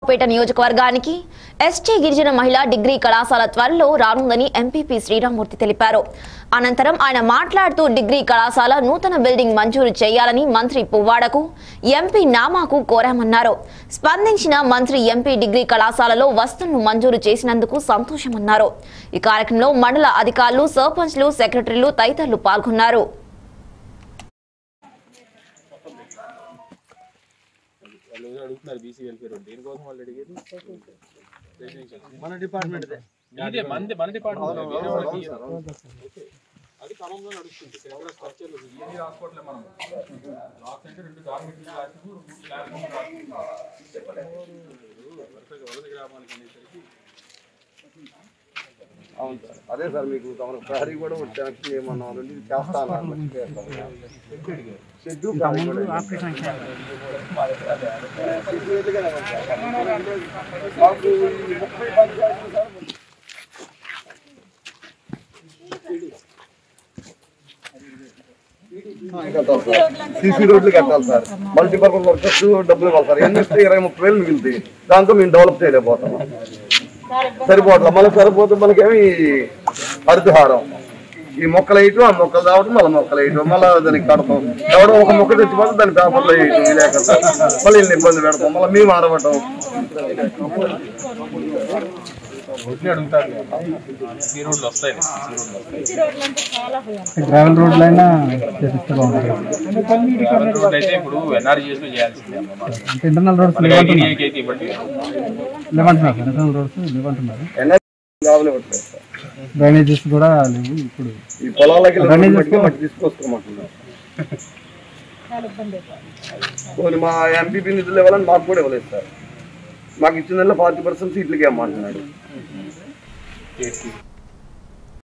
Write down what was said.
పేట నియోజకవర్గానికి ఎస్టీ గిరిజన మహిళా డిగ్రీ కళాశాల త్వరలో రానుందని ఎంపీపీ శ్రీరామూర్తి తెలిపారు అనంతరం ఆయన మాట్లాడుతూ డిగ్రీ కళాశాల నూతన బిల్డింగ్ మంజూరు చేయాలని మంత్రి పువ్వాడకు ఎంపీ నామాకు కోరామన్నారు స్పందించిన మంత్రి ఎంపీ డిగ్రీ కళాశాలలో వస్తువులను మంజూరు చేసినందుకు సంతోషమన్నారు ఈ కార్యక్రమంలో మండల అధికారులు సర్పంచ్లు సెక్రటరీలు తదితరులు పాల్గొన్నారు వాళ్ళు ఏదో అడుగుతున్నారు బీసీ వెల్ఫేర్ వాళ్ళు దేనికోసం వాళ్ళు అడిగేది మన డిపార్ట్మెంట్ ఇదే మనది మన డిపార్ట్మెంట్ వేరే వాళ్ళకి ఇయ్యరు. ఓకే. అది క్రమంలో నడుస్తుంది ఇక్కడ స్ట్రక్చర్ ఏది రాసుకోవట్లే మనం లాక్స్ అంటే రెండు గార్మెంట్ రాసినాము మూడు ల్యాబ్ రాసినాము వరుసగా వలస గ్రామాలకు అనేసరికి అవును సార్ అదే సార్ మీకు తమరు ప్రహరీ కూడా ఒక కనెక్షన్ ఏమన్నా ఉంది ఇది చేస్తా అన్నారు షెడ్యూల్ ప్రహరీ కూడా షెడ్యూల్ ఎదురుగానే ఉంది సార్. మాకు ఈ ముప్పై పంచాయతీలు సార్ సీసీ రోడ్లు కట్టాలి సార్ మల్టీపర్పస్ వర్కర్స్ డబ్బులు ఇవ్వాలి సార్ ఎన్ని వస్తే ఇరవై ముప్పై వేలు మిగులుతాయి దాంతో మేము డెవలప్ చేయలేకపోతాం సరిపోవట్లే మళ్ళీ సరిపోతే మనకేమి హరితహారం ఈ మొక్కలు వేయటం ఆ మొక్కలు రావడం మళ్ళీ మొక్కలు వేయటం మళ్ళీ దానికి కడతాం ఎవడో ఒక మొక్క తెచ్చిపోతే దాని పేపర్లో వేయటం లేక మళ్ళీ వీళ్ళని ఇబ్బంది పెడతాం మళ్ళీ మేము ఆడబట్టం రోడ్లు అడుగుతారు సీ రోడ్లు వస్తాయి సీ రోడ్లు వస్తాయి గ్రావెల్ రోడ్లైనా చేపిస్తే బాగుంటుంది గ్రావెల్ రోడ్ అయితే ఇప్పుడు ఎన్ఆర్జీఎస్ లో చేయాల్సిందే అన్నమాట అంటే ఇంటర్నల్ రోడ్స్ మనకి లేవంటున్నారు ఐటీడీఏకి అయితే ఇవ్వండి లేవంటున్నారు సార్ ఇంటర్నల్ రోడ్స్ లేవంటున్నారు కావాలి ఇవ్వట్లేదు సార్. డ్రైనేజెస్ కూడా లేవు ఇప్పుడు ఈ పొలాలకి వెళ్ళి మట్టికి మట్టి తీసుకొస్తామంటున్నారు పోనీ మా ఎంపీపీ నిధులు ఇవ్వాలని మాకు కూడా ఇవ్వలేదు సార్ మాకు ఇచ్చిన ఫార్టీ పర్సెంట్ సీట్లకి ఇవ్వమంటున్నాడు స్టేట్కి